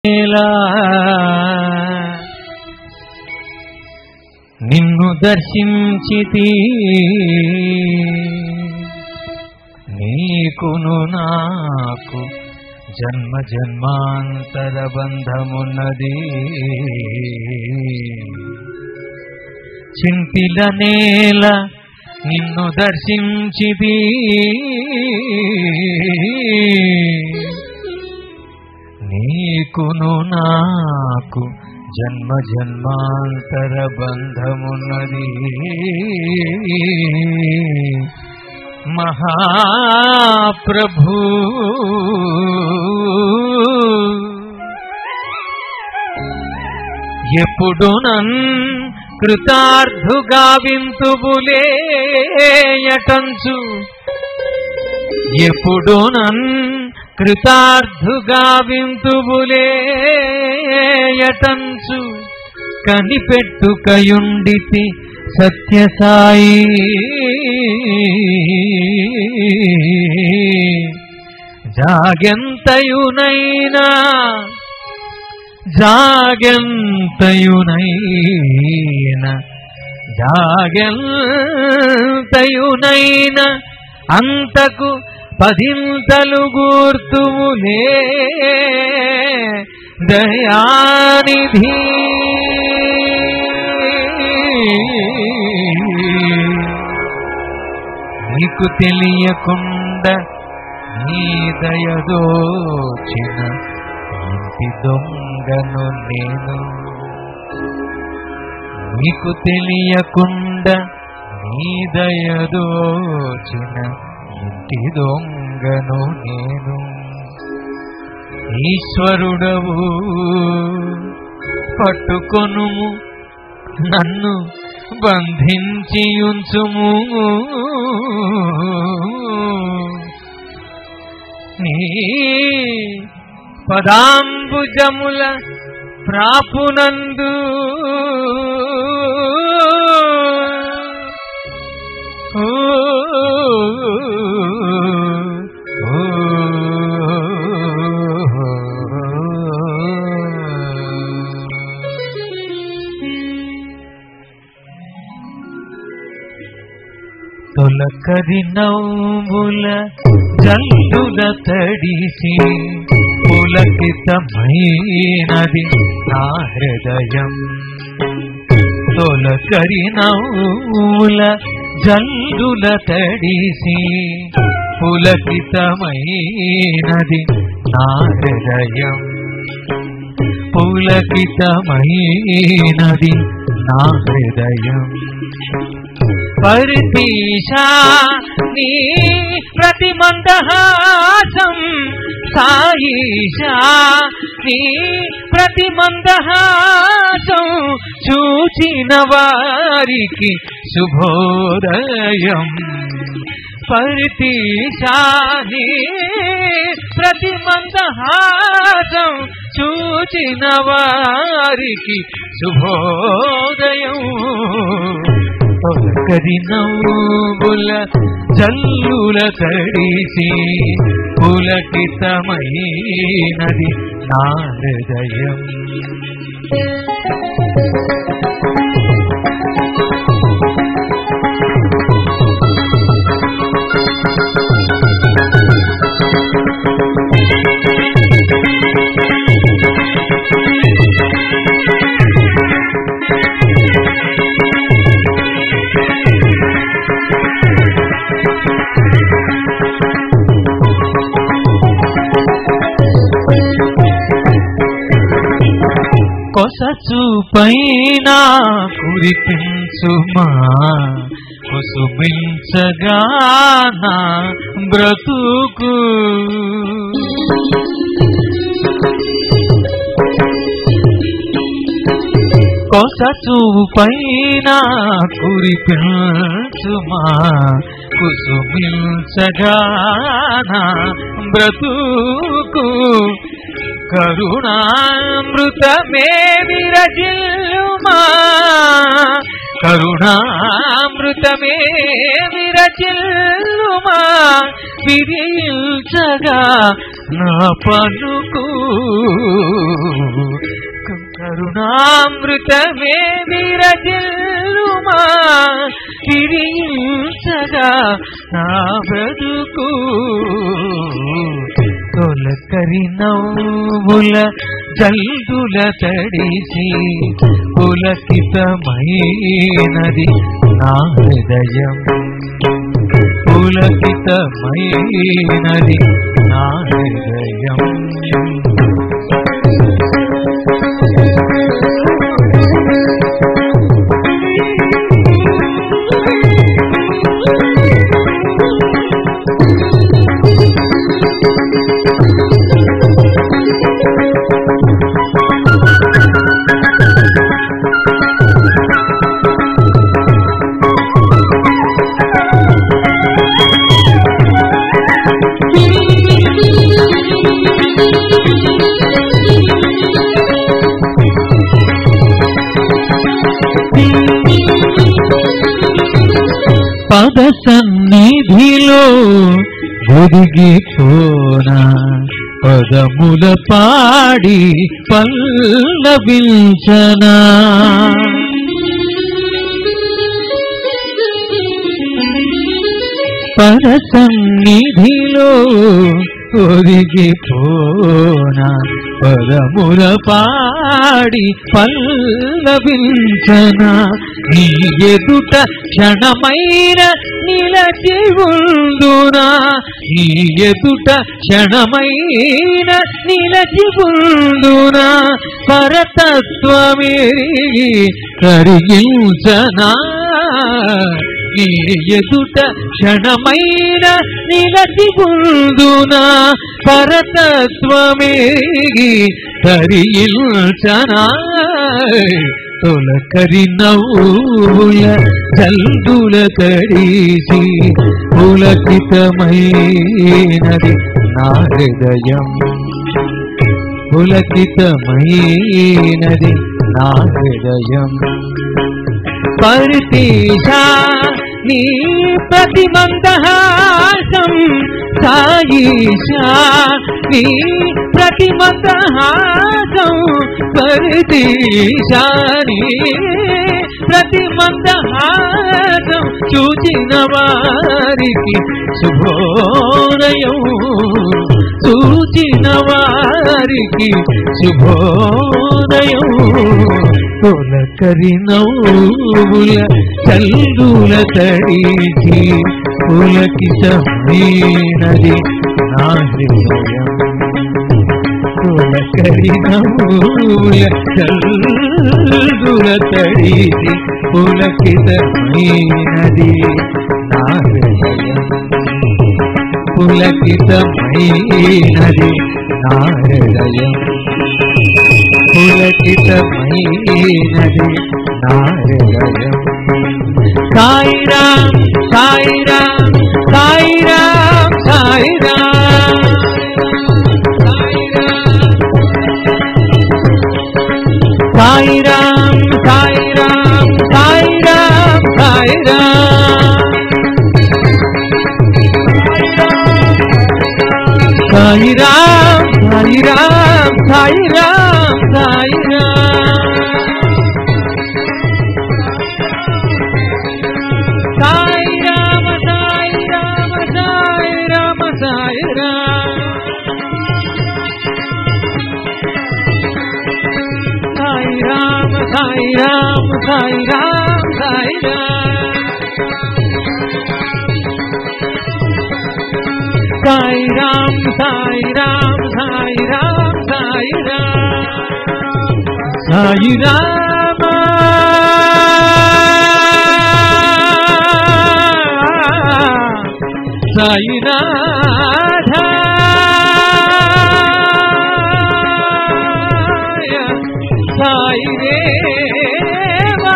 ఎలా నిన్ను దర్శించితి నీకును నాకు జన్మ జన్మాంతర బంధమున్నది చింతిల నేల నిన్ను దర్శించిది నీకును నాకు జన్మ జన్మాంతర బంధమున్నది మహాప్రభు ఎప్పుడు నన్ కృతార్థుగా వింతుబులేయటంచు ఎప్పుడు నన్ కృతార్థుగా వింతుబులేయటంచు కనిపెట్టుకయుండితి సత్యసాయి జాగెంతయునైనా జాగెంతయునైనా జాగెంతయునైనా అంతకు పదింతలు గూర్తుములే దయానిధి నీకు తెలియకుండా నీ దయదోచిన ఇంటి దొంగను నేను నీకు తెలియకుండా నీ దయదోచిన ఇంటి దొంగను నేను ఈశ్వరుడవు పట్టుకొనుము నన్ను బంధించి ఉంచుము నీ పదాంబుజముల ప్రాపునందు ఓ తొలకరి నవ్వుల జల్లుల తడిసి పులకితమైనది నా హృదయం తొలకరి నవ్వుల జల్లుల తడిసి పులకితమైనది నా హృదయం పులకితమైనది నా హృదయం పరితీషా నీ ప్రతిమందహాసం సాయిషా నీ ప్రతిమందహాసం చూచిన వారికి శుభోదయం పరితీషా నీ ప్రతిమందహాసం చూచిన వారికి శుభోదయం తొలకరి నవ్వుల జల్లుల తడిసి పులకితమైనది నా హృదయం కొస చూపైన కురిపించుమా కుసుమించగా నా బ్రతుకు కొస చూపైన కురిపించుమా కుసుమించగా నా బ్రతుకు కరుణామృతమే విరజిల్లుమా కరుణామృతమే విరచిల్లుమా విరిల్చగా నా పలుకు కరుణామృతమే విరచిల్లుమా విరిల్చగా నా బ్రతుకు తొలకరి నవ్వుల జల్దుల తడిసి పులకితమైనది నా హృదయం పులకితమైనది నా హృదయం పద సన్నిధిలో ఒదిగిపోన పదముల పాడి పల్లవించనా పద సన్నిధిలో ఒదిగిపోన పదముల పాడి పల్లవించన నీ ఎదుట క్షణమైన నిలచి ఉందునా నీ ఎదుట క్షణమైన నిలచి ఉందునా పరతత్వమే కరిగించనా నీ ఎదుట క్షణమైన నిలచి ఉందునా పరతత్వమేగి తరిల్చనా తొలకరి నవ్వుల జల్దుల తడిసి పులకితమైనది నా హృదయం పులకితమైనది నా హృదయం పరితీషా నీ ప్రతిమందహాసం సాయిషా నీ ప్రతిమందహాసం పరితీషా నీ ప్రతిమందహాసం చూచిన వారికి శుభోదయం చూచిన వారికి శుభోదయం తొలకరి నవ్వుల చల్లుల తడిచి పులకితమైనది నా హృదయం తొలకరి నవ్వుల చల్లుల తడిచి పులకితమైనది నా హృదయం పులకితమైనది నా హృదయం పులకితమైనది నా హృదయం సాయిరామ్ సాయిరామ్ సాయిరామ్ సాయిరామ్ సాయిరామ్ సాయిరామ్ సాయిరామ్ సాయిరామ్ సాయిరామ్ సాయిరామ్ సాయిరామ్ సాయిరామ్ సాయిరామ సాయిరామ సాయిరామ సాయిరామ్ సాయిరామ సాయిరామ సాయిరామ సాయిరామ్ సాయి రామ్ సాయి రామ్ సాయి రామ్ సాయి రామ్ సాయి రామ సాయి నాథ సాయి దేవా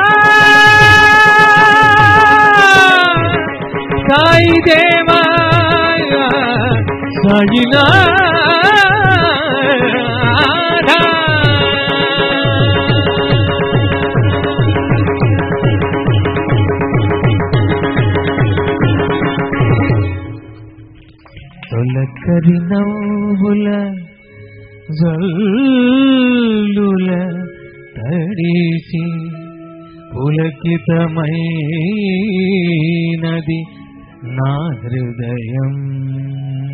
సాయి దేవాయ సాయినా తెలిసి పులకితమైనది నా హృదయం